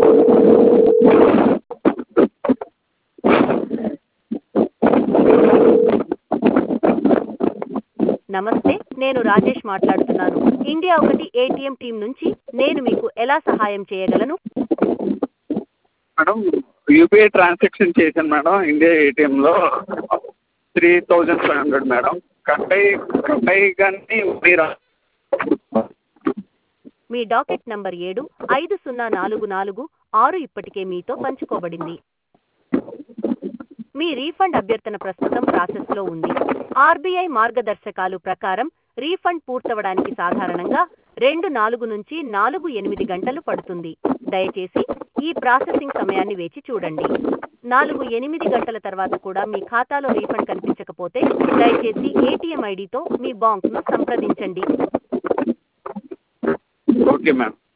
నమస్తే నేను రాజేష్ మాట్లాడుతున్నాను ఇండియా ఒకటి ఏటీఎం టీం నుంచి నేను మీకు ఎలా సహాయం చేయగలను మేడం యూపీఐ ట్రాన్సాక్షన్ చేశాను మేడం ఇండియా ఏటీఎంలో three thousand five hundred madam cut అయ్యి కట్ అయ్యి కానీ మీరు మీ డాకెట్ నంబర్ ఏడు ఐదు సున్నా నాలుగు నాలుగు ఆరు ఇప్పటికే మీతో పంచుకోబడింది మీ రీఫండ్ అభ్యర్థన ప్రస్తుతం ప్రాసెస్లో ఉంది ఆర్బీఐ మార్గదర్శకాలు ప్రకారం రీఫండ్ పూర్తవడానికి సాధారణంగా రెండు నాలుగు నుంచి నాలుగు ఎనిమిది గంటలు పడుతుంది దయచేసి ఈ ప్రాసెసింగ్ సమయాన్ని వేచి చూడండి నాలుగు ఎనిమిది గంటల తర్వాత కూడా మీ ఖాతాలో రీఫండ్ కనిపించకపోతే దయచేసి ఏటీఎం ఐడితో మీ బాంక్ను సంప్రదించండి ఓకే మ్యామ్